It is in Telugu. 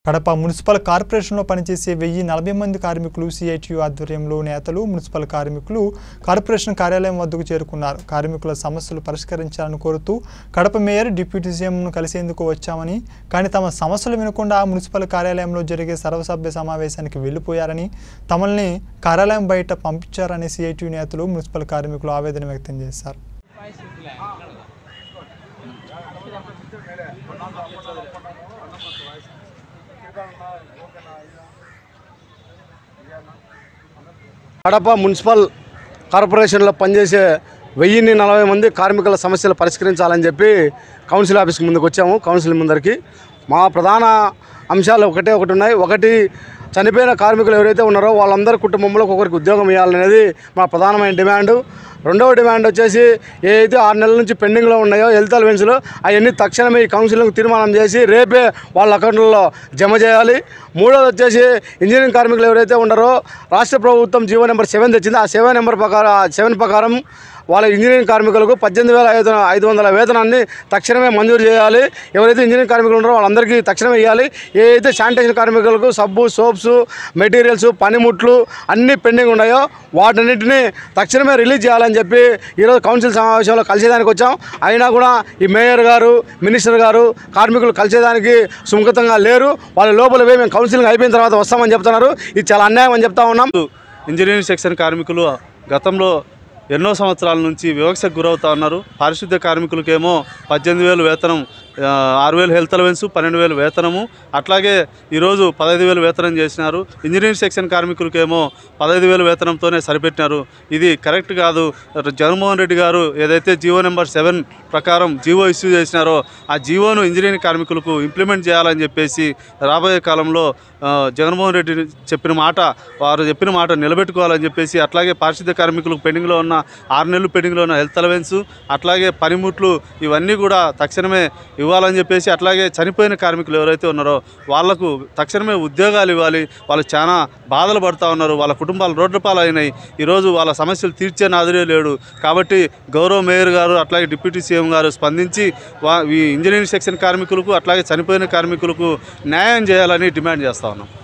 కడప మున్సిపల్ కార్పొరేషన్లో పనిచేసే వెయ్యి నలభై మంది కార్మికులు సిఐటియు ఆధ్వర్యంలో నేతలు మున్సిపల్ కార్మికులు కార్పొరేషన్ కార్యాలయం వద్దకు చేరుకున్నారు కార్మికుల సమస్యలు పరిష్కరించాలని కోరుతూ కడప మేయర్ డిప్యూటీ సీఎంను కలిసేందుకు వచ్చామని కానీ తమ సమస్యలు వినకుండా మున్సిపల్ కార్యాలయంలో జరిగే సర్వసభ్య సమావేశానికి వెళ్లిపోయారని తమల్ని కార్యాలయం బయట పంపించారని సిఐటియు నేతలు మున్సిపల్ కార్మికులు ఆవేదన వ్యక్తం చేశారు కడప మున్సిపల్ కార్పొరేషన్లో పనిచేసే వెయ్యిన్ని నలభై మంది కార్మికుల సమస్యలు పరిష్కరించాలని చెప్పి కౌన్సిల్ ఆఫీస్కి ముందుకు వచ్చాము కౌన్సిల్ ముందరికి మా ప్రధాన అంశాలు ఒకటే ఒకటి ఉన్నాయి ఒకటి చనిపోయిన కార్మికులు ఎవరైతే ఉన్నారో వాళ్ళందరి కుటుంబంలో ఒక్కొక్కరికి ఉద్యోగం ఇవ్వాలనేది మా ప్రధానమైన డిమాండు రెండవ డిమాండ్ వచ్చేసి ఏదైతే ఆరు నెలల నుంచి పెండింగ్లో ఉన్నాయో హెల్త్ అలవెన్స్లు అవన్నీ తక్షణమే ఈ కౌన్సిలింగ్ తీర్మానం చేసి రేపే వాళ్ళ అకౌంట్లలో జమ చేయాలి మూడోది వచ్చేసి ఇంజనీరింగ్ కార్మికులు ఎవరైతే ఉన్నారో రాష్ట్ర ప్రభుత్వం జీవో నెంబర్ సెవెన్ తెచ్చింది ఆ సెవెన్ నెంబర్ ప్రకారం ఆ సెవెన్ ప్రకారం వాళ్ళ ఇంజనీరింగ్ కార్మికులకు పద్దెనిమిది వేల ఐదు ఐదు వందల వేతనాన్ని తక్షణమే మంజూరు చేయాలి ఎవరైతే ఇంజనీరింగ్ కార్మికులు ఉన్నారో వాళ్ళందరికీ తక్షణమే ఇవ్వాలి ఏదైతే శానిటేషన్ కార్మికులకు సబ్బు సోప్స్ మెటీరియల్స్ పనిముట్లు అన్నీ పెండింగ్ ఉన్నాయో వాటన్నిటిని తక్షణమే రిలీజ్ చేయాలని చెప్పి ఈరోజు కౌన్సిల్ సమావేశంలో కలిసేదానికి వచ్చాం అయినా కూడా ఈ మేయర్ గారు మినిస్టర్ గారు కార్మికులు కలిసేదానికి సుముఖతంగా లేరు వాళ్ళ లోపల పోయి మేము కౌన్సిలింగ్ అయిపోయిన తర్వాత వస్తామని చెప్తున్నారు ఇది చాలా అన్యాయం అని చెప్తా ఉన్నాం ఇంజనీరింగ్ సెక్షన్ కార్మికులు గతంలో ఎన్నో సంవత్సరాల నుంచి వివక్షకు గురవుతా ఉన్నారు పారిశుద్ధ్య కార్మికులకేమో పద్దెనిమిది వేలు వేతనం ఆ, ఆరు వేలు హెల్త్ అలవెన్స్ పన్నెండు వేలు వేతనము అట్లాగే ఈరోజు పదహైదు వేలు వేతనం చేసినారు ఇంజనీరింగ్ సెక్షన్ కార్మికులకేమో పదహైదు వేలు వేతనంతోనే సరిపెట్టినారు ఇది కరెక్ట్ కాదు జగన్మోహన్ రెడ్డి గారు ఏదైతే జీవో నెంబర్ సెవెన్ ప్రకారం జీవో ఇష్యూ చేసినారో ఆ జీవోను ఇంజనీరింగ్ కార్మికులకు ఇంప్లిమెంట్ చేయాలని చెప్పేసి రాబోయే కాలంలో ఆ, జగన్మోహన్ రెడ్డి చెప్పిన మాట వారు చెప్పిన మాట నిలబెట్టుకోవాలని చెప్పేసి అట్లాగే పారిశుద్ధ్య కార్మికులకు పెండింగ్లో ఉన్న ఆరు నెలలు పెండింగ్లో ఉన్న హెల్త్ అలవెన్స్ అట్లాగే పనిముట్లు ఇవన్నీ కూడా తక్షణమే ఇవ్వాలని చెప్పేసి అట్లాగే చనిపోయిన కార్మికులు ఎవరైతే ఉన్నారో వాళ్లకు తక్షణమే ఉద్యోగాలు ఇవ్వాలి వాళ్ళు చాలా బాధలు పడుతూ ఉన్నారు వాళ్ళ కుటుంబాలు రోడ్ల పాలైనాయి ఈరోజు వాళ్ళ సమస్యలు తీర్చే నాదురే లేడు కాబట్టి గౌరవ మేయర్ గారు అట్లాగే డిప్యూటీ సీఎం గారు స్పందించి వా ఈ ఇంజనీరింగ్ సెక్షన్ కార్మికులకు అట్లాగే చనిపోయిన కార్మికులకు న్యాయం చేయాలని డిమాండ్ చేస్తా ఉన్నాం